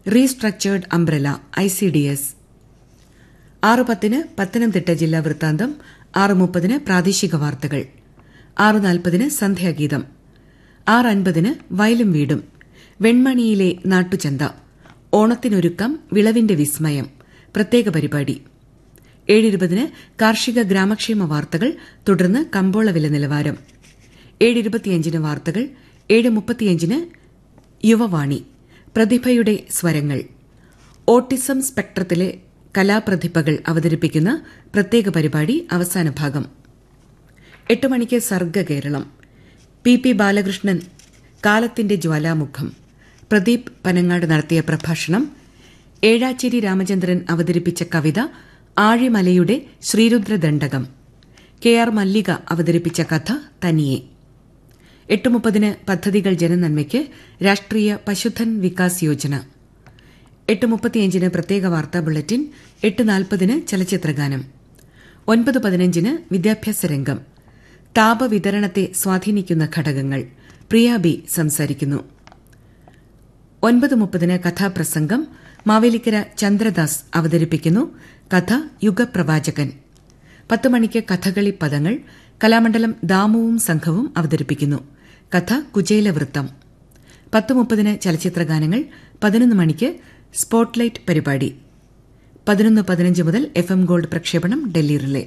restructured umbrella I C D S ആറ് പത്തിന് പത്തനംതിട്ട ജില്ലാ വൃത്താന്തം ആറ് മുപ്പതിന് പ്രാദേശിക വാർത്തകൾ ആറ് നാൽപ്പതിന് സന്ധ്യാഗീതം ആറ് അൻപതിന് വയലും വീടും വെൺമണിയിലെ നാട്ടുചന്ത ഓണത്തിനൊരുക്കം വിളവിന്റെ വിസ്മയം പ്രത്യേക പരിപാടി ഏഴിരുപതിന് കാർഷിക ഗ്രാമക്ഷേമ വാർത്തകൾ തുടർന്ന് കമ്പോള വില നിലവാരം ഏഴിരുപത്തിയഞ്ചിന് വാർത്തകൾ ഏഴ് മുപ്പത്തിയഞ്ചിന് യുവവാണി പ്രതിഭയുടെ സ്വരങ്ങൾ ഓട്ടിസം സ്പെക്ട്രത്തിലെ കലാപ്രതിഭകൾ അവതരിപ്പിക്കുന്ന പ്രത്യേക പരിപാടി അവസാന ഭാഗം എട്ട് മണിക്ക് സർഗ കേരളം പി പി ബാലകൃഷ്ണൻ കാലത്തിന്റെ ജ്വാലാമുഖം പ്രദീപ് പനങ്ങാട് നടത്തിയ പ്രഭാഷണം ഏഴാച്ചേരി രാമചന്ദ്രൻ അവതരിപ്പിച്ച കവിത ആഴിമലയുടെ ശ്രീരുദ്രദണ്ഡകം കെ ആർ മല്ലിക അവതരിപ്പിച്ച കഥ തനിയെ എട്ട് മുപ്പതിന് പദ്ധതികൾ ജനനന്മയ്ക്ക് രാഷ്ട്രീയ പശുധൻ വികാസ് യോജന എട്ട് മുപ്പത്തിയഞ്ചിന് പ്രത്യേക വാർത്താ ബുള്ളറ്റിൻ എട്ട് നാൽപ്പതിന് ചലച്ചിത്രഗാനം ഒൻപത് പതിനഞ്ചിന് വിദ്യാഭ്യാസ രംഗം താപവിതരണത്തെ സ്വാധീനിക്കുന്ന ഘടകങ്ങൾ പ്രിയ ബി സംസാരിക്കുന്നു ഒൻപത് മുപ്പതിന് കഥാപ്രസംഗം മാവേലിക്കര ചന്ദ്രദാസ് അവതരിപ്പിക്കുന്നു കഥ യുഗപ്രവാചകൻ പത്ത് മണിക്ക് കഥകളി പദങ്ങൾ കലാമണ്ഡലം ദാമുവും സംഘവും അവതരിപ്പിക്കുന്നു കഥ കുചേലവൃത്തം പത്ത് മുപ്പതിന് ചലച്ചിത്രഗാനങ്ങൾ പതിനൊന്ന് മണിക്ക് സ്പോട്ട്ലൈറ്റ് പരിപാടി പതിനൊന്ന് പതിനഞ്ച് മുതൽ എഫ് എം ഗോൾഡ് പ്രക്ഷേപണം ഡൽഹി റിലേ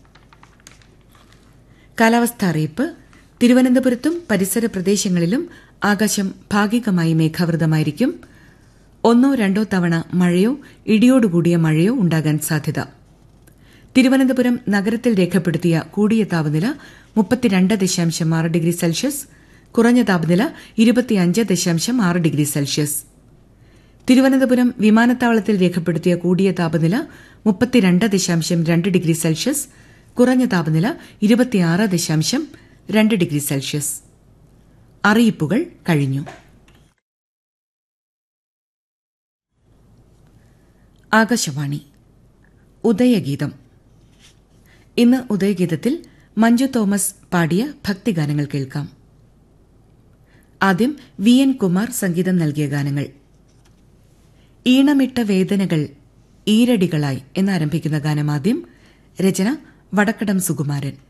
കാലാവസ്ഥ അറിയിപ്പ് തിരുവനന്തപുരത്തും പരിസര പ്രദേശങ്ങളിലും ആകാശം ഭാഗികമായി മേഘാവൃതമായിരിക്കും ഒന്നോ രണ്ടോ തവണ മഴയോ ഇടിയോടുകൂടിയ മഴയോ ഉണ്ടാകാൻ സാധ്യത തിരുവനന്തപുരം നഗരത്തിൽ രേഖപ്പെടുത്തിയ കൂടിയ താപനില മുപ്പത്തിരണ്ട് ദശാംശം ആറ് ഡിഗ്രി സെൽഷ്യസ് കുറഞ്ഞ താപനില ഇരുപത്തിയഞ്ച് ദശാംശം ആറ് ഡിഗ്രി സെൽഷ്യസ് തിരുവനന്തപുരം വിമാനത്താവളത്തിൽ രേഖപ്പെടുത്തിയ കൂടിയ താപനില മുപ്പത്തിരണ്ട് ദശാംശം രണ്ട് ഡിഗ്രി സെൽഷ്യസ് കുറഞ്ഞ താപനില ഇരുപത്തിയാറ് ദശാംശം രണ്ട് ഡിഗ്രി സെൽഷ്യസ് അറിയിപ്പുകൾ കഴിഞ്ഞു ആകാശവാണി ഉദയഗീതം ഇന്ന് ഉദയഗീതത്തിൽ മഞ്ജു തോമസ് പാടിയ ഭക്തിഗാനങ്ങൾ കേൾക്കാം ആദ്യം വി എൻ കുമാർ സംഗീതം നൽകിയ ഗാനങ്ങൾ ഈണമിട്ട വേദനകൾ ഈരടികളായി എന്നാരംഭിക്കുന്ന ഗാനമാദ്യം രചന വടക്കടം സുകുമാരൻ